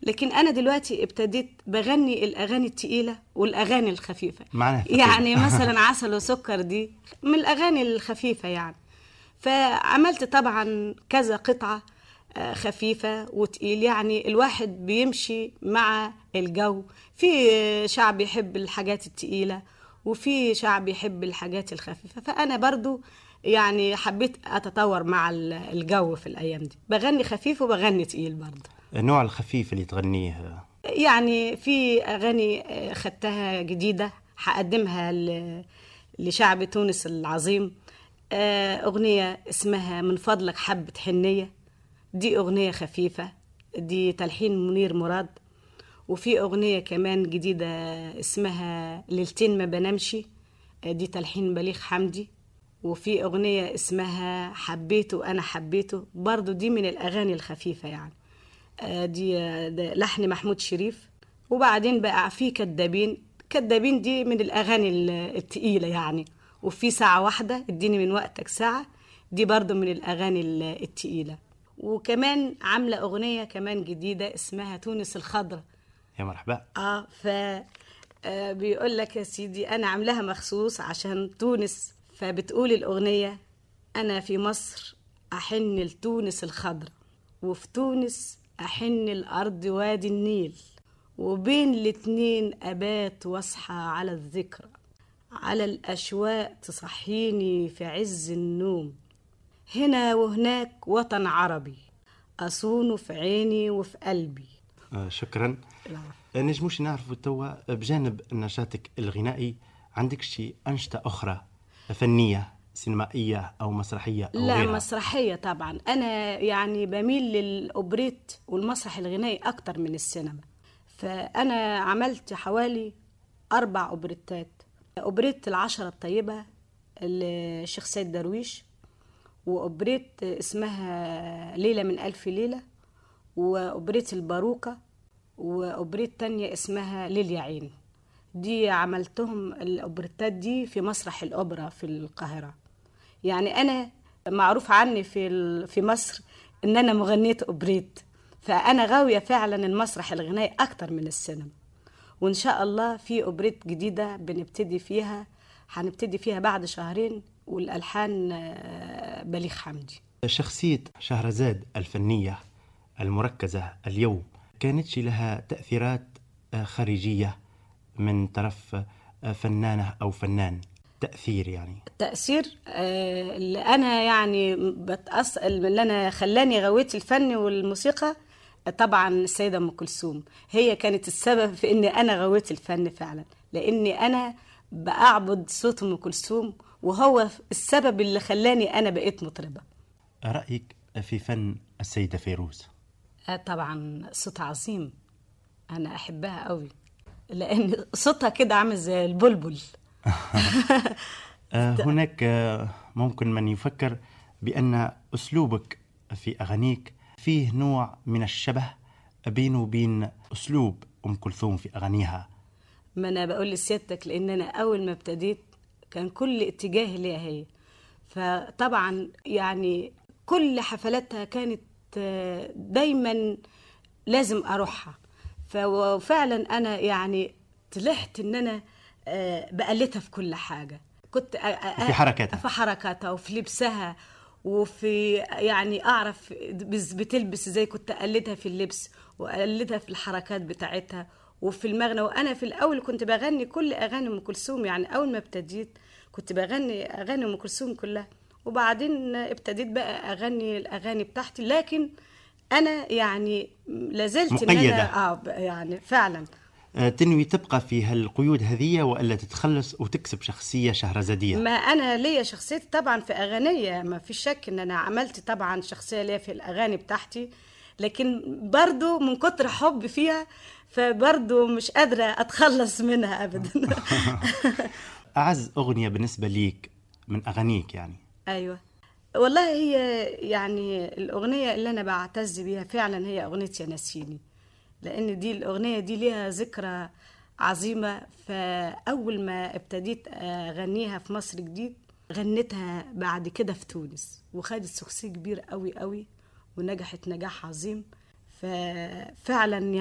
لكن انا دلوقتي ابتديت بغني الاغاني التقيله والاغاني الخفيفه معناها ثقيل. يعني مثلا عسل وسكر دي من الاغاني الخفيفه يعني فعملت طبعا كذا قطعه آه، خفيفه وتقيل يعني الواحد بيمشي مع الجو في شعب يحب الحاجات التقيله وفي شعب يحب الحاجات الخفيفه فانا برضو يعني حبيت اتطور مع ال- الجو في الايام دي بغني خفيف وبغني تقيل برضو النوع الخفيف اللي تغنيه يعني في اغاني آه، خدتها جديده هقدمها ل- لشعب تونس العظيم آه، اغنيه اسمها من فضلك حبه حنيه دي اغنيه خفيفه دي تلحين منير مراد وفي اغنيه كمان جديده اسمها ليلتين ما بنامشي آه، دي تلحين بليغ حمدي وفي اغنيه اسمها حبيته وانا حبيته برضو دي من الاغاني الخفيفه يعني آه، دي آه، ده لحن محمود شريف وبعدين بقى في كدابين كدابين دي من الاغاني ال- التقيله يعني وفي ساعه واحده اديني من وقتك ساعه دي برضو من الاغاني ال- التقيله وكمان عامله اغنيه كمان جديده اسمها تونس الخضراء يا مرحبا اه ف آه، بيقول لك يا سيدي انا عاملاها مخصوص عشان تونس فبتقول الاغنيه انا في مصر احن لتونس الخضراء وفي تونس احن الارض وادي النيل وبين الاتنين ابات واصحى على الذكرى على الاشواق تصحيني في عز النوم هنا وهناك وطن عربي اصونه في عيني وفي قلبي آه، شكرا نجموش نعرفوا توا بجانب نشاطك الغنائي عندك شي أنشطة أخرى فنية سينمائية أو مسرحية أو لا غيرها مسرحية طبعا أنا يعني بميل للأوبريت والمسرح الغنائي أكتر من السينما فأنا عملت حوالي أربع أوبريتات أوبريت العشرة الطيبة للشيخ سيد درويش وأوبريت اسمها ليلة من ألف ليلة وأوبريت الباروكة وأوبريت تانية اسمها ليل يا عين دي عملتهم الأوبريتات دي في مسرح الأوبرا في القاهرة يعني انا معروف عني في ال- في مصر ان انا مغنيه اوبريت فانا غاويه فعلا المسرح الغنائي اكتر من السينما وان شاء الله في اوبريت جديده بنبتدي فيها هنبتدي فيها بعد شهرين والالحان آه، بليغ حمدي شخصية شهرزاد الفنية المركزة اليوم كانتش لها تأثيرات آه، خارجية من طرف آه، فنانة أو فنان تأثير يعني تأثير آه، اللي أنا يعني بتأثر اللي أنا خلاني غويت الفن والموسيقى آه، طبعا السيدة أم كلثوم هي كانت السبب في إن أنا غويت الفن فعلا لأني أنا بأعبد صوت أم كلثوم وهو السبب اللي خلاني أنا بقيت مطربة رأيك في فن السيدة فيروز آه، طبعا صوت عظيم أنا أحبها قوي لأن صوتها كده عامل زي البلبل آه، هناك آه، ممكن من يفكر بأن أسلوبك في أغانيك فيه نوع من الشبه بينه وبين أسلوب أم كلثوم في أغانيها ما انا بقول لسيادتك لان انا اول ما ابتديت كان كل اتجاهي ليها هي فطبعا يعني كل حفلاتها كانت آه، دايما لازم اروحها ففعلا انا يعني طلعت ان انا آه، بقلدها في كل حاجه كنت أ- أ- في حركاتها. في حركاتها وفي لبسها وفي يعني اعرف بس- بتلبس ازاي كنت اقلدها في اللبس واقلدها في الحركات بتاعتها وفي المغنى وانا في الاول كنت بغني كل اغاني ام كلثوم يعني اول ما ابتديت كنت بغني اغاني ام كلثوم كلها وبعدين ابتديت بقى اغني الاغاني بتاعتي لكن انا يعني لازلت ان مقيدة. انا اه ب- يعني فعلا آه، تنوي تبقى في هالقيود هذه وإلا تتخلص وتكسب شخصية شهرزادية ما انا ليا شخصيتي طبعا في اغانيه ما في شك ان انا عملت طبعا شخصيه ليا في الاغاني بتاعتي لكن برضو من كتر حب فيها فبرضو مش قادره اتخلص منها ابدا أعز أغنية بالنسبة ليك من أغانيك يعني ايوه والله هي يعني الاغنيه اللي انا بعتز بيها فعلا هي اغنيه يا نسيني لان دي الاغنيه دي ليها ذكرى عظيمه فاول ما ابتديت اغنيها في مصر جديد غنيتها بعد كده في تونس وخدت سكسي كبير قوي قوي ونجحت نجاح عظيم ففعلا